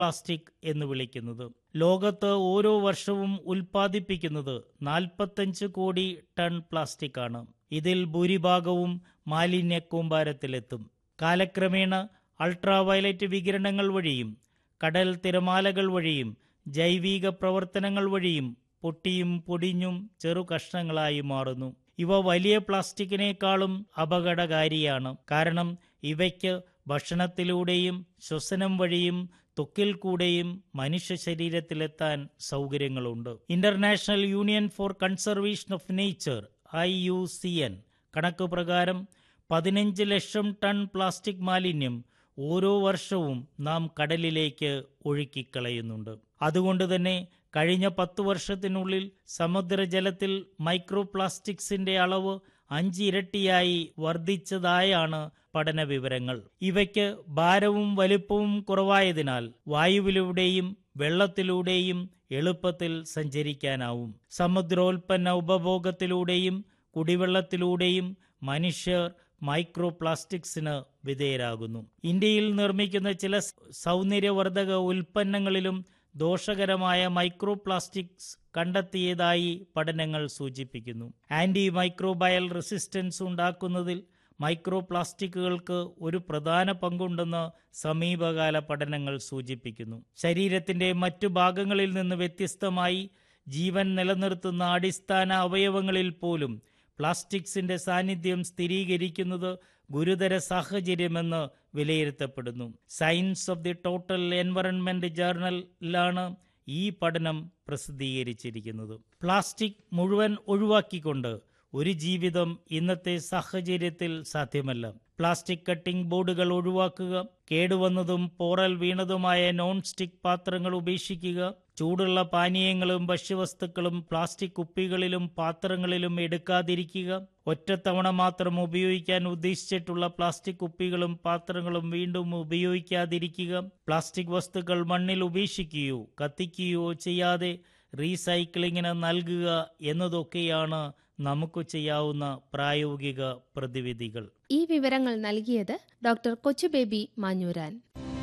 plastic എന്ന് വിളിക്കുന്നത് ലോകത്ത് ഓരോ വർഷവും ഉൽപ്പാദിപ്പിക്കുന്നത് നാൽപ്പത്തഞ്ച് കോടി ടൺ പ്ലാസ്റ്റിക് ആണ് ഇതിൽ ഭൂരിഭാഗവും മാലിന്യ കൂമ്പാരത്തിലെത്തും കാലക്രമേണ അൾട്രാവയലറ്റ് വികിരണങ്ങൾ വഴിയും കടൽ തിരമാലകൾ വഴിയും ജൈവിക പ്രവർത്തനങ്ങൾ വഴിയും പൊട്ടിയും പൊടിഞ്ഞും ചെറു കഷ്ണങ്ങളായി മാറുന്നു ഇവ വലിയ പ്ലാസ്റ്റിക്കിനേക്കാളും അപകടകാരിയാണ് കാരണം ഇവയ്ക്ക് ഭക്ഷണത്തിലൂടെയും ശ്വസനം വഴിയും ത്വക്കിൽ കൂടെയും മനുഷ്യ ശരീരത്തിലെത്താൻ സൗകര്യങ്ങളുണ്ട് international union for conservation of nature I U C N കണക്ക് പ്രകാരം പതിനഞ്ച് ലക്ഷം ടൺ പ്ലാസ്റ്റിക് മാലിന്യം ഓരോ വർഷവും നാം കടലിലേക്ക് ഒഴുക്കിക്കളയുന്നുണ്ട് അതുകൊണ്ട് തന്നെ കഴിഞ്ഞ പത്തു വർഷത്തിനുള്ളിൽ സമുദ്രജലത്തിൽ മൈക്രോ പ്ലാസ്റ്റിക്സിന്റെ അളവ് അഞ്ചിരട്ടിയായി വർദ്ധിച്ചതായാണ് പഠന വിവരങ്ങൾ ഇവയ്ക്ക് ഭാരവും വലിപ്പവും കുറവായതിനാൽ വായുവിലൂടെയും വെള്ളത്തിലൂടെയും എളുപ്പത്തിൽ സഞ്ചരിക്കാനാവും സമുദ്രോൽപ്പന്ന ഉപഭോഗത്തിലൂടെയും കുടിവെള്ളത്തിലൂടെയും മനുഷ്യർ മൈക്രോ പ്ലാസ്റ്റിക്സിന് വിധേയരാകുന്നു ഇന്ത്യയിൽ നിർമ്മിക്കുന്ന ചില സൗന്ദര്യവർദ്ധക ഉൽപ്പന്നങ്ങളിലും ദോഷകരമായ മൈക്രോ പ്ലാസ്റ്റിക്സ് കണ്ടെത്തിയതായി പഠനങ്ങൾ സൂചിപ്പിക്കുന്നു ആന്റി മൈക്രോബയൽ റെസിസ്റ്റൻസ് ഉണ്ടാക്കുന്നതിൽ മൈക്രോ പ്ലാസ്റ്റിക്കുകൾക്ക് ഒരു പ്രധാന പങ്കുണ്ടെന്ന് സമീപകാല പഠനങ്ങൾ സൂചിപ്പിക്കുന്നു ശരീരത്തിന്റെ മറ്റു ഭാഗങ്ങളിൽ നിന്ന് വ്യത്യസ്തമായി ജീവൻ നിലനിർത്തുന്ന അടിസ്ഥാന അവയവങ്ങളിൽ പോലും പ്ലാസ്റ്റിക്സിന്റെ സാന്നിധ്യം സ്ഥിരീകരിക്കുന്നത് ഗുരുതര സാഹചര്യമെന്ന് വിലയിരുത്തപ്പെടുന്നു science of the total environment ജേർണലിലാണ് ഈ പഠനം പ്രസിദ്ധീകരിച്ചിരിക്കുന്നത് പ്ലാസ്റ്റിക് മുഴുവൻ ഒഴിവാക്കിക്കൊണ്ട് ഒരു ജീവിതം ഇന്നത്തെ സാഹചര്യത്തിൽ സാധ്യമല്ല പ്ലാസ്റ്റിക് കട്ടിംഗ് ബോർഡുകൾ ഒഴിവാക്കുക കേടുവന്നതും പോറൽ വീണതുമായ നോൺ സ്റ്റിക് പാത്രങ്ങൾ ഉപേക്ഷിക്കുക ചൂടുള്ള പാനീയങ്ങളും ഭക്ഷ്യവസ്തുക്കളും പ്ലാസ്റ്റിക് കുപ്പികളിലും പാത്രങ്ങളിലും എടുക്കാതിരിക്കുക ഒറ്റത്തവണ മാത്രം ഉപയോഗിക്കാൻ ഉദ്ദേശിച്ചിട്ടുള്ള പ്ലാസ്റ്റിക് കുപ്പികളും പാത്രങ്ങളും വീണ്ടും ഉപയോഗിക്കാതിരിക്കുക പ്ലാസ്റ്റിക് വസ്തുക്കൾ മണ്ണിൽ ഉപേക്ഷിക്കുകയോ കത്തിക്കുകയോ ചെയ്യാതെ റീസൈക്ലിങ്ങിന് നൽകുക എന്നതൊക്കെയാണ് നമുക്ക് ചെയ്യാവുന്ന പ്രായോഗിക പ്രതിവിധികൾ ഈ വിവരങ്ങൾ നൽകിയത് doctor Kochubaby Manjooran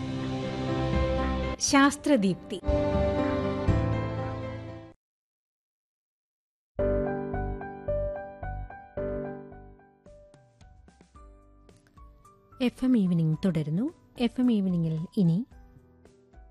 Sasthradeepthi F M evening തുടരുന്നു എഫ് എം ഈവനിംഗിൽ ഇനി